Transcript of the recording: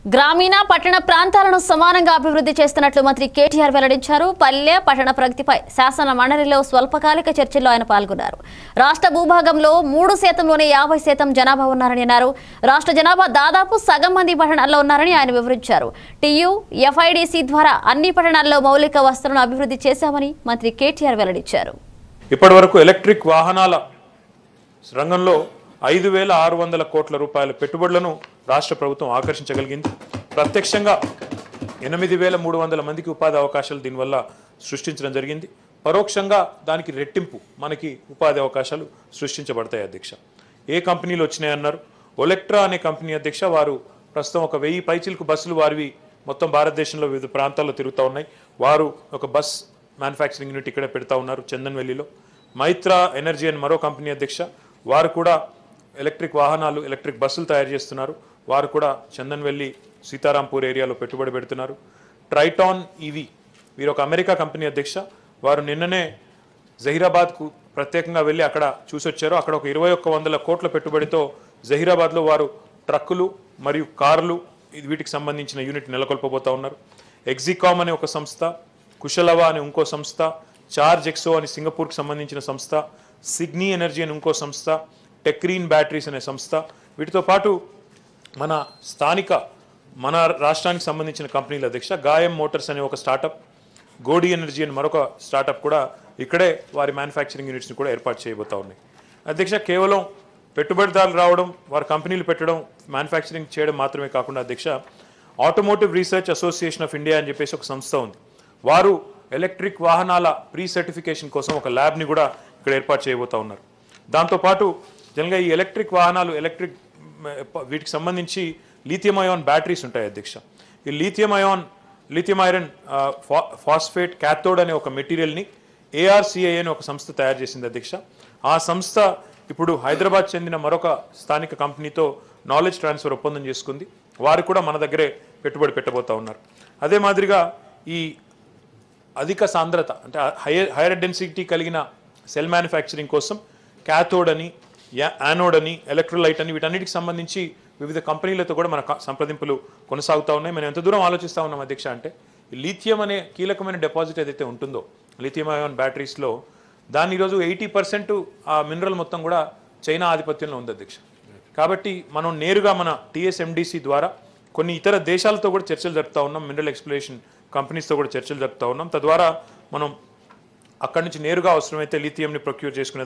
గ్రామీణ పట్టణ ప్రాంతాలను సమానంగా అభివృద్ధి చేస్తున్నట్లు మంత్రి కేటీఆర్ వెల్లడించారు పల్లె పట్టణ ప్రగతిపై శాసన మండలిలో స్వల్పకాలిక చర్చల్లో ఆయన పాల్గొన్నారు రాష్ట్ర భూభాగంలో మూడు శాతంలోనే యాభై శాతం జనాభా ఉన్నారని అన్నారు రాష్ట్ర జనాభా దాదాపు సగం మంది పట్టణాల్లో ఉన్నారని ఆయన వివరించారు టీయూ ఎఫ్ఐడిసి ద్వారా అన్ని పట్టణాల్లో మౌలిక వసతులను అభివృద్ధి చేశామని మంత్రి కేటీఆర్ వెల్లడించారు ఇప్పటివరకు ఎలక్ట్రిక్ వాహనాల రంగంలో ఐదు వేల ఆరు వందల కోట్ల రూపాయల పెట్టుబడులను రాష్ట్ర ప్రభుత్వం ఆకర్షించగలిగింది ప్రత్యక్షంగా ఎనిమిది వేల మూడు వందల మందికి ఉపాధి అవకాశాలు దీనివల్ల సృష్టించడం జరిగింది పరోక్షంగా దానికి రెట్టింపు మనకి ఉపాధి అవకాశాలు సృష్టించబడతాయి అధ్యక్ష ఏ కంపెనీలు వచ్చినాయన్నారు ఒలెక్ట్రా అనే కంపెనీ అధ్యక్ష వారు ప్రస్తుతం ఒక వెయ్యి పైచిలకు బస్సులు వారివి మొత్తం భారతదేశంలో వివిధ ప్రాంతాల్లో తిరుగుతూ ఉన్నాయి వారు ఒక బస్ మ్యానుఫ్యాక్చరింగ్ యూనిట్ ఇక్కడే పెడతా ఉన్నారు చందన్వెల్లిలో మైత్రా ఎనర్జీ అని మరో కంపెనీ అధ్యక్ష వారు కూడా ఎలక్ట్రిక్ వాహనాలు ఎలక్ట్రిక్ బస్సులు తయారు చేస్తున్నారు వారు కూడా చందన్వెల్లి సీతారాంపూర్ ఏరియాలో పెట్టుబడి పెడుతున్నారు ట్రైటాన్ ఈవీ వీరు ఒక అమెరికా కంపెనీ అధ్యక్ష వారు నిన్ననే జహీరాబాద్కు ప్రత్యేకంగా వెళ్ళి అక్కడ చూసొచ్చారు అక్కడ ఒక ఇరవై ఒక్క వందల కోట్ల పెట్టుబడితో జహీరాబాద్లో వారు ట్రక్కులు మరియు కార్లు ఇది వీటికి సంబంధించిన యూనిట్ నెలకొల్పబోతా ఉన్నారు ఎగ్జికామ్ అనే ఒక సంస్థ కుశలవా అనే ఇంకో సంస్థ చార్జ్ ఎక్సో అని సింగపూర్కి సంబంధించిన సంస్థ సిగ్నీ ఎనర్జీ అని ఇంకో సంస్థ టెక్రీన్ బ్యాటరీస్ అనే సంస్థ వీటితో పాటు మన స్థానిక మన రాష్ట్రానికి సంబంధించిన కంపెనీల అధ్యక్ష గాయం మోటార్స్ అనే ఒక స్టార్టప్ గోడి ఎనర్జీ అని మరొక స్టార్టప్ కూడా ఇక్కడే వారి మ్యానుఫ్యాక్చరింగ్ యూనిట్స్ని కూడా ఏర్పాటు చేయబోతా ఉన్నాయి అధ్యక్ష కేవలం పెట్టుబడిదారులు రావడం వారి కంపెనీలు పెట్టడం మ్యానుఫ్యాక్చరింగ్ చేయడం మాత్రమే కాకుండా అధ్యక్ష automotive research association of India అని చెప్పేసి ఒక సంస్థ ఉంది వారు ఎలక్ట్రిక్ వాహనాల ప్రీ సర్టిఫికేషన్ కోసం ఒక ల్యాబ్ని కూడా ఇక్కడ ఏర్పాటు చేయబోతా ఉన్నారు దాంతోపాటు జనరల్గా ఈ ఎలక్ట్రిక్ వాహనాలు ఎలక్ట్రిక్ మ, ప- వీటికి సంబంధించి లీథియం అయాన్ బ్యాటరీస్ ఉంటాయి అధ్యక్ష ఈ లీథియం అయాన్ లిథియం ఐరన్ ఆ, ఫా- ఫాస్ఫేట్ క్యాథోడ్ అనే ఒక మెటీరియల్ని ఏఆర్సిఐ అనే ఒక సంస్థ తయారు చేసింది అధ్యక్ష ఆ సంస్థ ఇప్పుడు హైదరాబాద్ చెందిన మరొక స్థానిక కంపెనీతో నాలెడ్జ్ ట్రాన్స్ఫర్ ఒప్పందం చేసుకుంది వారు కూడా మన దగ్గరే పెట్టుబడి పెట్టబోతా ఉన్నారు అదే మాదిరిగా ఈ అధిక సాంద్రత అంటే హైయర్ హైయర్ డెన్సిటీ కలిగిన సెల్ మ్యానుఫ్యాక్చరింగ్ కోసం క్యాథోడ్ అని యా- యానోడ్ అని ఎలక్ట్రోలైట్ అని వీటన్నిటికి సంబంధించి వివిధ కంపెనీలతో కూడా మన క- సంప్రదింపులు కొనసాగుతూ ఉన్నాయి మనం ఎంత దూరం ఆలోచిస్తూ ఉన్నాం అధ్యక్ష అంటే ఈ లీథియం అనే కీలకమైన డిపాజిట్ ఏదైతే ఉంటుందో లిథియం అయాన్ బ్యాటరీస్లో దాని ఈరోజు ఎయిటీ పర్సెంట్ ఆ మినరల్ మొత్తం కూడా చైనా ఆధిపత్యంలో ఉంది అధ్యక్ష కాబట్టి మనం నేరుగా మన టీఎస్ఎండిసి ద్వారా కొన్ని ఇతర దేశాలతో కూడా చర్చలు జరుపుతా ఉన్నాం మినరల్ ఎక్స్ప్లోరేషన్ కంపెనీస్తో కూడా చర్చలు జరుపుతా ఉన్నాం తద్వారా మనం అక్కడి నుంచి నేరుగా అవసరమైతే లిథియంని ప్రొక్యూర్ చేసుకునే